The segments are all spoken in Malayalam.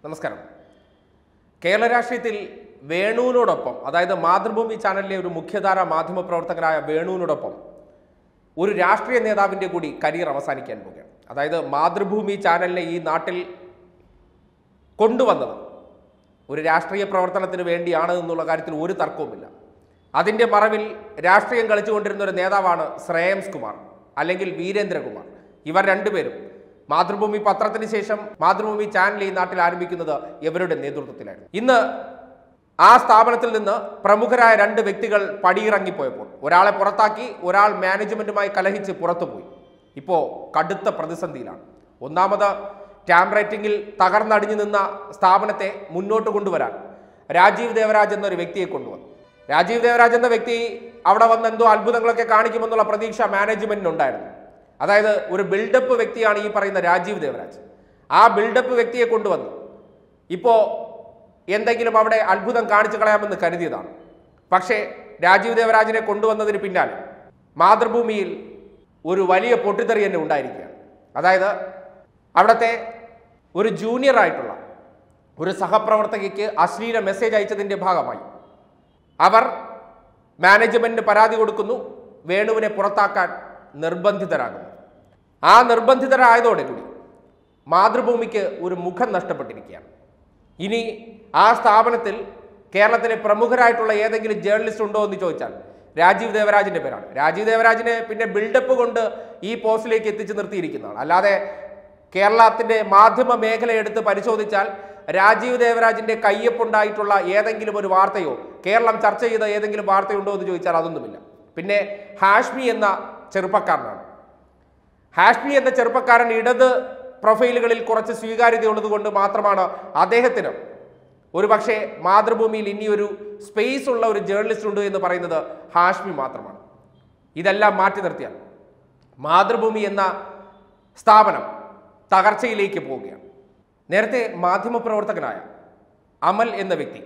നമസ്കാരം കേരള രാഷ്ട്രീയത്തിൽ വേണുവിനോടൊപ്പം അതായത് മാതൃഭൂമി ചാനലിലെ ഒരു മുഖ്യധാര മാധ്യമ പ്രവർത്തകനായ വേണുവിനോടൊപ്പം ഒരു രാഷ്ട്രീയ നേതാവിൻ്റെ കൂടി കരിയർ അവസാനിക്കാൻ പോവുകയാണ് അതായത് മാതൃഭൂമി ചാനലിനെ ഈ നാട്ടിൽ കൊണ്ടുവന്നത് ഒരു രാഷ്ട്രീയ പ്രവർത്തനത്തിന് വേണ്ടിയാണ് എന്നുള്ള കാര്യത്തിൽ ഒരു തർക്കവുമില്ല അതിൻ്റെ മറവിൽ രാഷ്ട്രീയം കളിച്ചുകൊണ്ടിരുന്ന ഒരു നേതാവാണ് ശ്രേയംസ് കുമാർ അല്ലെങ്കിൽ വീരേന്ദ്രകുമാർ ഇവർ രണ്ടുപേരും മാതൃഭൂമി പത്രത്തിന് ശേഷം മാതൃഭൂമി ചാനൽ ഈ നാട്ടിൽ ആരംഭിക്കുന്നത് ഇവരുടെ നേതൃത്വത്തിലായിരുന്നു ഇന്ന് ആ സ്ഥാപനത്തിൽ നിന്ന് പ്രമുഖരായ രണ്ട് വ്യക്തികൾ പടിയിറങ്ങിപ്പോയപ്പോൾ ഒരാളെ പുറത്താക്കി ഒരാൾ മാനേജ്മെന്റുമായി കലഹിച്ച് പുറത്തുപോയി ഇപ്പോൾ കടുത്ത പ്രതിസന്ധിയിലാണ് ഒന്നാമത് ടാം റേറ്റിംഗിൽ തകർന്നടിഞ്ഞു നിന്ന സ്ഥാപനത്തെ മുന്നോട്ട് കൊണ്ടുവരാൻ രാജീവ് ദേവരാജ് എന്നൊരു വ്യക്തിയെ കൊണ്ടുവന്നു രാജീവ് ദേവരാജ് എന്ന വ്യക്തി അവിടെ വന്ന് എന്തോ അത്ഭുതങ്ങളൊക്കെ കാണിക്കുമെന്നുള്ള പ്രതീക്ഷ മാനേജ്മെന്റിനുണ്ടായിരുന്നു അതായത് ഒരു ബിൽഡപ്പ് വ്യക്തിയാണ് ഈ പറയുന്ന രാജീവ് ദേവരാജ് ആ ബിൽഡപ്പ് വ്യക്തിയെ കൊണ്ടുവന്നു ഇപ്പോൾ എന്തെങ്കിലും അവിടെ അത്ഭുതം കാണിച്ചു കളയാമെന്ന് കരുതിയതാണ് പക്ഷേ രാജീവ് ദേവരാജിനെ കൊണ്ടുവന്നതിന് പിന്നാലെ മാതൃഭൂമിയിൽ ഒരു വലിയ പൊട്ടിത്തെറി തന്നെ ഉണ്ടായിരിക്കുകയാണ് അതായത് അവിടുത്തെ ഒരു ജൂനിയർ ആയിട്ടുള്ള ഒരു സഹപ്രവർത്തകയ്ക്ക് അശ്ലീല മെസ്സേജ് അയച്ചതിൻ്റെ ഭാഗമായി അവർ മാനേജ്മെന്റിന് പരാതി കൊടുക്കുന്നു വേണുവിനെ പുറത്താക്കാൻ നിർബന്ധിതരാകുന്നു ആ നിർബന്ധിതരായതോടെ കൂടി മാതൃഭൂമിക്ക് ഒരു മുഖം നഷ്ടപ്പെട്ടിരിക്കുകയാണ് ഇനി ആ സ്ഥാപനത്തിൽ കേരളത്തിലെ പ്രമുഖരായിട്ടുള്ള ഏതെങ്കിലും ജേർണലിസ്റ്റ് ഉണ്ടോ എന്ന് ചോദിച്ചാൽ രാജീവ് ദേവരാജിന്റെ പേരാണ് രാജീവ് ദേവരാജിനെ പിന്നെ ബിൽഡപ്പ് കൊണ്ട് ഈ പോസ്റ്റിലേക്ക് എത്തിച്ചു നിർത്തിയിരിക്കുന്നതാണ് അല്ലാതെ കേരളത്തിന്റെ മാധ്യമ മേഖല എടുത്ത് പരിശോധിച്ചാൽ രാജീവ് ദേവരാജിന്റെ കയ്യൊപ്പുണ്ടായിട്ടുള്ള ഏതെങ്കിലും ഒരു വാർത്തയോ കേരളം ചർച്ച ചെയ്ത ഏതെങ്കിലും വാർത്തയുണ്ടോ എന്ന് ചോദിച്ചാൽ അതൊന്നുമില്ല പിന്നെ ഹാഷ്മി എന്ന ചെറുപ്പക്കാരനാണ് ഹാഷ്മി എന്ന ചെറുപ്പക്കാരൻ ഇടത് പ്രൊഫൈലുകളിൽ കുറച്ച് സ്വീകാര്യതയുള്ളത് കൊണ്ട് മാത്രമാണ് അദ്ദേഹത്തിന് ഒരു പക്ഷേ മാതൃഭൂമിയിൽ ഇനിയൊരു സ്പേസ് ഉള്ള ഒരു ജേർണലിസ്റ്റ് ഉണ്ട് എന്ന് പറയുന്നത് ഹാഷ്മി മാത്രമാണ് ഇതെല്ലാം മാറ്റി നിർത്തിയാൽ മാതൃഭൂമി എന്ന സ്ഥാപനം തകർച്ചയിലേക്ക് പോവുകയാണ് നേരത്തെ മാധ്യമപ്രവർത്തകനായ അമൽ എന്ന വ്യക്തി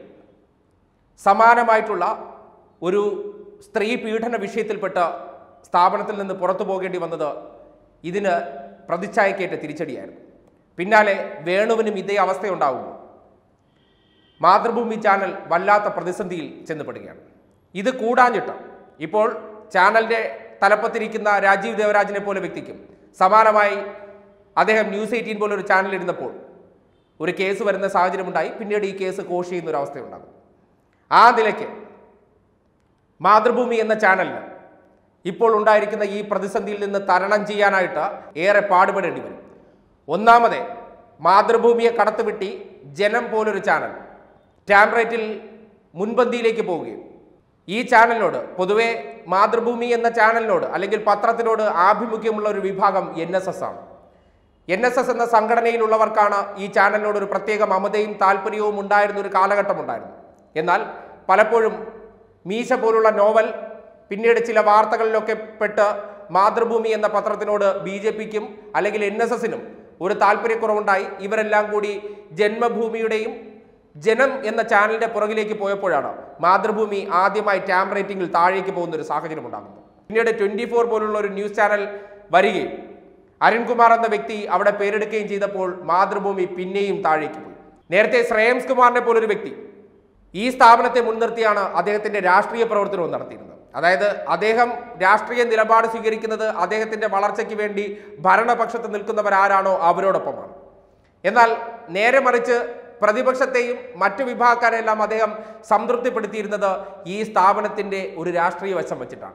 സമാനമായിട്ടുള്ള ഒരു സ്ത്രീ പീഡന വിഷയത്തിൽപ്പെട്ട സ്ഥാപനത്തിൽ നിന്ന് പുറത്തു പോകേണ്ടി വന്നത് ഇതിന് പ്രതിച്ഛായക്കേറ്റ തിരിച്ചടിയായിരുന്നു പിന്നാലെ വേണുവിനും ഇതേ അവസ്ഥയുണ്ടാകുമ്പോൾ മാതൃഭൂമി ചാനൽ വല്ലാത്ത പ്രതിസന്ധിയിൽ ചെന്നപ്പെടുകയാണ് ഇത് കൂടാഞ്ഞിട്ട് ഇപ്പോൾ ചാനലിന്റെ തലപ്പത്തിരിക്കുന്ന രാജീവ് ദേവരാജിനെ പോലെ വ്യക്തിക്കും സമാനമായി അദ്ദേഹം ന്യൂസ് എയ്റ്റീൻ പോലെ ഒരു ചാനൽ ഇരുന്നപ്പോൾ ഒരു കേസ് വരുന്ന സാഹചര്യമുണ്ടായി പിന്നീട് ഈ കേസ് കോഷ് ചെയ്യുന്ന ഒരു അവസ്ഥയുണ്ടാകും ആ നിലയ്ക്ക് മാതൃഭൂമി എന്ന ചാനലിന് ഇപ്പോൾ ഉണ്ടായിരിക്കുന്ന ഈ പ്രതിസന്ധിയിൽ നിന്ന് തരണം ചെയ്യാനായിട്ട് ഏറെ പാടുപെടേണ്ടി വരും ഒന്നാമത് മാതൃഭൂമിയെ കടത്തുവിട്ടി ജനം പോലൊരു ചാനൽ ടാം റേറ്റിൽ മുൻപന്തിയിലേക്ക് പോവുകയും ഈ ചാനലിനോട് പൊതുവെ മാതൃഭൂമി എന്ന ചാനലിനോട് അല്ലെങ്കിൽ പത്രത്തിനോട് ആഭിമുഖ്യമുള്ള ഒരു വിഭാഗം എൻ എസ് എസ് ആണ് എൻ എസ് എസ് എന്ന സംഘടനയിലുള്ളവർക്കാണ് ഈ ചാനലിനോട് ഒരു പ്രത്യേക മമതയും താല്പര്യവും ഉണ്ടായിരുന്ന ഒരു കാലഘട്ടം ഉണ്ടായിരുന്നു എന്നാൽ പലപ്പോഴും മീശ പോലുള്ള നോവൽ പിന്നീട് ചില വാർത്തകളിലൊക്കെ പെട്ട് മാതൃഭൂമി എന്ന പത്രത്തിനോട് ബി ജെ പിക്കും അല്ലെങ്കിൽ എൻ എസ് എസിനും ഒരു താല്പര്യക്കുറവുണ്ടായി ഇവരെല്ലാം കൂടി ജന്മഭൂമിയുടെയും ജനം എന്ന ചാനലിന്റെ പുറകിലേക്ക് പോയപ്പോഴാണ് മാതൃഭൂമി ആദ്യമായി ടാം റേറ്റിംഗിൽ താഴേക്ക് പോകുന്ന ഒരു സാഹചര്യം ഉണ്ടാകുന്നത് പിന്നീട് ട്വന്റി ഫോർ പോലുള്ള ഒരു ന്യൂസ് ചാനൽ വരികയും അരുൺകുമാർ എന്ന വ്യക്തി അവിടെ പേരെടുക്കുകയും ചെയ്തപ്പോൾ മാതൃഭൂമി പിന്നെയും താഴേക്ക് പോയി നേരത്തെ ശ്രേയംസ് കുമാറിനെ പോലൊരു വ്യക്തി ഈ സ്ഥാപനത്തെ മുൻനിർത്തിയാണ് അദ്ദേഹത്തിന്റെ രാഷ്ട്രീയ പ്രവർത്തനവും നടത്തിയിരുന്നത് അതായത് അദ്ദേഹം രാഷ്ട്രീയ നിലപാട് സ്വീകരിക്കുന്നത് അദ്ദേഹത്തിന്റെ വളർച്ചയ്ക്ക് വേണ്ടി ഭരണപക്ഷത്ത് നിൽക്കുന്നവരാരാണോ അവരോടൊപ്പമാണ് എന്നാൽ നേരെ മറിച്ച് പ്രതിപക്ഷത്തെയും മറ്റു വിഭാഗക്കാരെല്ലാം അദ്ദേഹം സംതൃപ്തിപ്പെടുത്തിയിരുന്നത് ഈ സ്ഥാപനത്തിന്റെ ഒരു രാഷ്ട്രീയ വശം വെച്ചിട്ടാണ്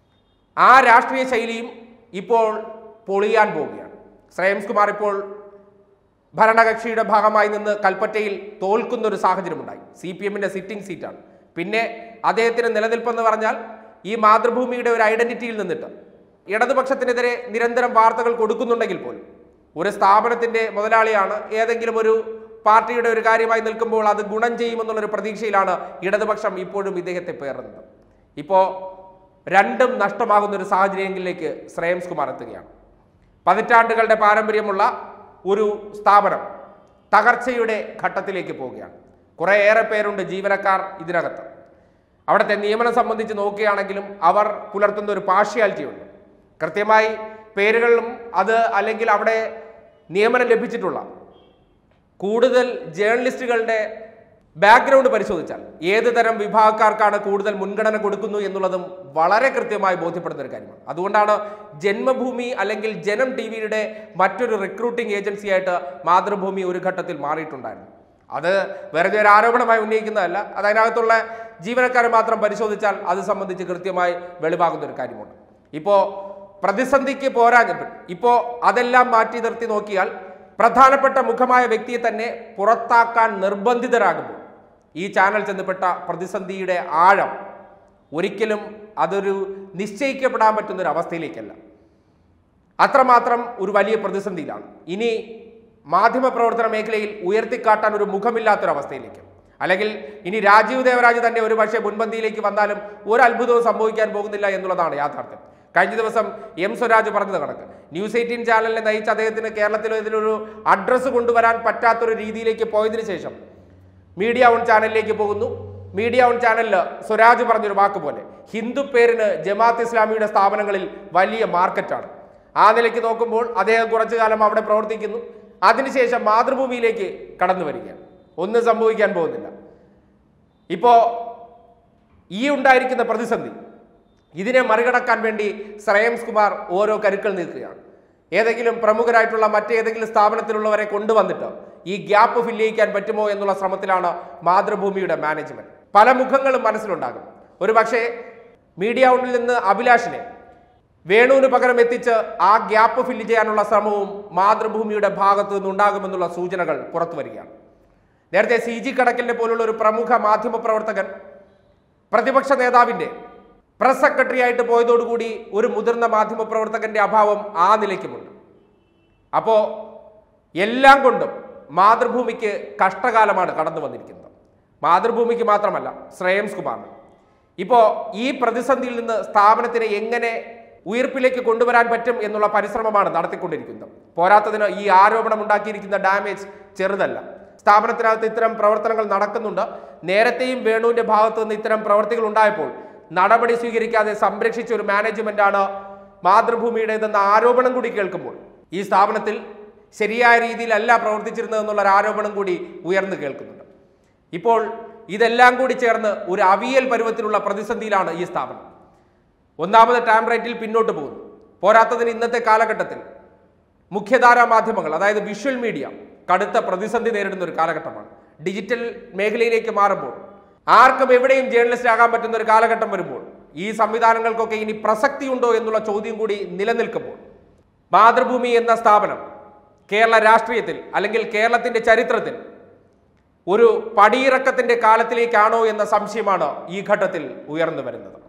ആ രാഷ്ട്രീയ ശൈലിയും ഇപ്പോൾ പൊളിയാൻ പോവുകയാണ് ശ്രേയംസ് കുമാർ ഇപ്പോൾ ഭരണകക്ഷിയുടെ ഭാഗമായി നിന്ന് കൽപ്പറ്റയിൽ തോൽക്കുന്ന ഒരു സാഹചര്യമുണ്ടായി സി പി എമ്മിന്റെ സിറ്റിംഗ് സീറ്റാണ് പിന്നെ അദ്ദേഹത്തിന് നിലനിൽപ്പെന്ന് പറഞ്ഞാൽ ഈ മാതൃഭൂമിയുടെ ഒരു ഐഡന്റിറ്റിയിൽ നിന്നിട്ട് ഇടതുപക്ഷത്തിനെതിരെ നിരന്തരം വാർത്തകൾ കൊടുക്കുന്നുണ്ടെങ്കിൽ പോലും ഒരു സ്ഥാപനത്തിന്റെ മുതലാളിയാണ് ഏതെങ്കിലും ഒരു പാർട്ടിയുടെ ഒരു കാര്യമായി നിൽക്കുമ്പോൾ അത് ഗുണം ചെയ്യുമെന്നുള്ളൊരു പ്രതീക്ഷയിലാണ് ഇടതുപക്ഷം ഇപ്പോഴും ഇദ്ദേഹത്തെ പേറുന്നത് ഇപ്പോൾ രണ്ടും നഷ്ടമാകുന്ന ഒരു സാഹചര്യങ്ങളിലേക്ക് ശ്രേയംസ് കുമാർ എത്തുകയാണ് പതിറ്റാണ്ടുകളുടെ പാരമ്പര്യമുള്ള ഒരു സ്ഥാപനം തകർച്ചയുടെ ഘട്ടത്തിലേക്ക് പോവുകയാണ് കുറേയേറെ പേരുണ്ട് ജീവനക്കാർ ഇതിനകത്ത് അവിടുത്തെ നിയമനം സംബന്ധിച്ച് നോക്കുകയാണെങ്കിലും അവർ പുലർത്തുന്ന ഒരു പാർഷ്യാലിറ്റി ഉണ്ട് കൃത്യമായി പേരുകളിലും അത് അല്ലെങ്കിൽ അവിടെ നിയമനം ലഭിച്ചിട്ടുള്ള കൂടുതൽ ജേർണലിസ്റ്റുകളുടെ ബാക്ക്ഗ്രൗണ്ട് പരിശോധിച്ചാൽ ഏത് തരം വിഭാഗക്കാർക്കാണ് കൂടുതൽ മുൻഗണന കൊടുക്കുന്നു എന്നുള്ളതും വളരെ കൃത്യമായി ബോധ്യപ്പെടുന്ന ഒരു കാര്യമാണ് അതുകൊണ്ടാണ് ജന്മഭൂമി അല്ലെങ്കിൽ ജനം ടി വിയുടെ മറ്റൊരു റിക്രൂട്ടിംഗ് ഏജൻസിയായിട്ട് മാതൃഭൂമി ഒരു ഘട്ടത്തിൽ മാറിയിട്ടുണ്ടായിരുന്നു അത് വെറുതെ ഒരു ആരോപണമായി ഉന്നയിക്കുന്നതല്ല അത് അതിനകത്തുള്ള ജീവനക്കാരെ മാത്രം പരിശോധിച്ചാൽ അത് സംബന്ധിച്ച് കൃത്യമായി വെളിവാകുന്ന ഒരു കാര്യമുണ്ട് ഇപ്പോൾ പ്രതിസന്ധിക്ക് പോരാഞ്ഞപ്പോൾ ഇപ്പോൾ അതെല്ലാം മാറ്റി നിർത്തി നോക്കിയാൽ പ്രധാനപ്പെട്ട മുഖമായ വ്യക്തിയെ തന്നെ പുറത്താക്കാൻ നിർബന്ധിതരാകുമ്പോൾ ഈ ചാനൽ ചെന്നപ്പെട്ട പ്രതിസന്ധിയുടെ ആഴം ഒരിക്കലും അതൊരു നിശ്ചയിക്കപ്പെടാൻ പറ്റുന്ന ഒരു അവസ്ഥയിലേക്കല്ല അത്രമാത്രം ഒരു വലിയ പ്രതിസന്ധിയിലാണ് ഇനി മാധ്യമപ്രവർത്തന മേഖലയിൽ ഉയർത്തിക്കാട്ടാൻ ഒരു മുഖമില്ലാത്തൊരവസ്ഥയിലേക്ക് അല്ലെങ്കിൽ ഇനി രാജീവ് ദേവരാജ് തന്നെ ഒരു പക്ഷേ മുൻപന്തിയിലേക്ക് വന്നാലും ഒരു അത്ഭുതവും സംഭവിക്കാൻ പോകുന്നില്ല എന്നുള്ളതാണ് യാഥാർത്ഥ്യം കഴിഞ്ഞ ദിവസം എം സ്വരാജ് പറഞ്ഞത് കണക്ക് ന്യൂസ് എയ്റ്റീൻ ചാനലിനെ നയിച്ച അദ്ദേഹത്തിന് കേരളത്തിൽ ഇതിലൊരു അഡ്രസ്സ് കൊണ്ടുവരാൻ പറ്റാത്തൊരു രീതിയിലേക്ക് പോയതിനു ശേഷം മീഡിയ ഓൺ ചാനലിലേക്ക് പോകുന്നു മീഡിയ ഓൺ ചാനലിൽ സ്വരാജ് പറഞ്ഞൊരു വാക്ക് പോലെ ഹിന്ദു പേരിന് ജമാഅത്ത് ഇസ്ലാമിയുടെ സ്ഥാപനങ്ങളിൽ വലിയ മാർക്കറ്റാണ് ആ നിലയ്ക്ക് നോക്കുമ്പോൾ അദ്ദേഹം കുറച്ചു കാലം അവിടെ പ്രവർത്തിക്കുന്നു അതിനുശേഷം മാതൃഭൂമിയിലേക്ക് കടന്നു വരികയാണ് ഒന്നും സംഭവിക്കാൻ പോകുന്നില്ല ഇപ്പോ ഈ ഉണ്ടായിരിക്കുന്ന പ്രതിസന്ധി ഇതിനെ മറികടക്കാൻ വേണ്ടി ശ്രേയംസ് കുമാർ ഓരോ കരുക്കൾ നീക്കുകയാണ് ഏതെങ്കിലും പ്രമുഖരായിട്ടുള്ള മറ്റേതെങ്കിലും സ്ഥാപനത്തിലുള്ളവരെ കൊണ്ടുവന്നിട്ട് ഈ ഗ്യാപ്പ് ഫില്ല് ചെയ്യിക്കാൻ പറ്റുമോ എന്നുള്ള ശ്രമത്തിലാണ് മാതൃഭൂമിയുടെ മാനേജ്മെന്റ് പല മുഖങ്ങളും മനസ്സിലുണ്ടാകും ഒരു പക്ഷേ മീഡിയ ഔണ്ടിൽ നിന്ന് അഭിലാഷിനെ വേണുവിന് പകരം എത്തിച്ച് ആ ഗ്യാപ്പ് ഫില്ല് ചെയ്യാനുള്ള ശ്രമവും മാതൃഭൂമിയുടെ ഭാഗത്തു നിന്നുണ്ടാകുമെന്നുള്ള സൂചനകൾ പുറത്തു വരികയാണ് നേരത്തെ സി ജി കടക്കലിനെ പോലുള്ള ഒരു പ്രമുഖ മാധ്യമ പ്രവർത്തകൻ പ്രതിപക്ഷ നേതാവിന്റെ പ്രസ് സെക്രട്ടറി ആയിട്ട് പോയതോടുകൂടി ഒരു മുതിർന്ന മാധ്യമ പ്രവർത്തകന്റെ അഭാവം ആ നിലയ്ക്കുമുണ്ട് അപ്പോ എല്ലാം കൊണ്ടും മാതൃഭൂമിക്ക് കഷ്ടകാലമാണ് കടന്നു വന്നിരിക്കുന്നത് മാതൃഭൂമിക്ക് മാത്രമല്ല ശ്രേയംസ് കുമാറിന് ഇപ്പോ ഈ പ്രതിസന്ധിയിൽ നിന്ന് സ്ഥാപനത്തിനെ എങ്ങനെ ഉയർപ്പിലേക്ക് കൊണ്ടുവരാൻ പറ്റും എന്നുള്ള പരിശ്രമമാണ് നടത്തിക്കൊണ്ടിരിക്കുന്നത് പോരാത്തതിന് ഈ ആരോപണം ഉണ്ടാക്കിയിരിക്കുന്ന ഡാമേജ് ചെറുതല്ല സ്ഥാപനത്തിനകത്ത് ഇത്തരം പ്രവർത്തനങ്ങൾ നടക്കുന്നുണ്ട് നേരത്തെയും വേണുവിന്റെ ഭാഗത്തു നിന്ന് ഇത്തരം പ്രവർത്തികൾ ഉണ്ടായപ്പോൾ നടപടി സ്വീകരിക്കാതെ സംരക്ഷിച്ച ഒരു മാനേജ്മെന്റാണ് മാതൃഭൂമിയുടേതെന്ന ആരോപണം കൂടി കേൾക്കുമ്പോൾ ഈ സ്ഥാപനത്തിൽ ശരിയായ രീതിയിലല്ല പ്രവർത്തിച്ചിരുന്നത് എന്നുള്ള ഒരു ആരോപണം കൂടി ഉയർന്നു കേൾക്കുന്നുണ്ട് ഇപ്പോൾ ഇതെല്ലാം കൂടി ചേർന്ന് ഒരു അവിയൽ പരുവത്തിലുള്ള പ്രതിസന്ധിയിലാണ് ഈ സ്ഥാപനം ഒന്നാമത് ടാം റേറ്റിൽ പിന്നോട്ട് പോകുന്നു പോരാത്തതിന് ഇന്നത്തെ കാലഘട്ടത്തിൽ മുഖ്യധാരാ മാധ്യമങ്ങൾ അതായത് വിഷ്വൽ മീഡിയ കടുത്ത പ്രതിസന്ധി നേരിടുന്ന ഒരു കാലഘട്ടമാണ് ഡിജിറ്റൽ മേഖലയിലേക്ക് മാറുമ്പോൾ ആർക്കും എവിടെയും ജേർണലിസ്റ്റ് ആകാൻ പറ്റുന്ന ഒരു കാലഘട്ടം വരുമ്പോൾ ഈ സംവിധാനങ്ങൾക്കൊക്കെ ഇനി പ്രസക്തിയുണ്ടോ എന്നുള്ള ചോദ്യം കൂടി നിലനിൽക്കുമ്പോൾ മാതൃഭൂമി എന്ന സ്ഥാപനം കേരള രാഷ്ട്രീയത്തിൽ അല്ലെങ്കിൽ കേരളത്തിന്റെ ചരിത്രത്തിൽ ഒരു പടിയിറക്കത്തിന്റെ കാലത്തിലേക്കാണോ എന്ന സംശയമാണ് ഈ ഘട്ടത്തിൽ ഉയർന്നു വരുന്നത്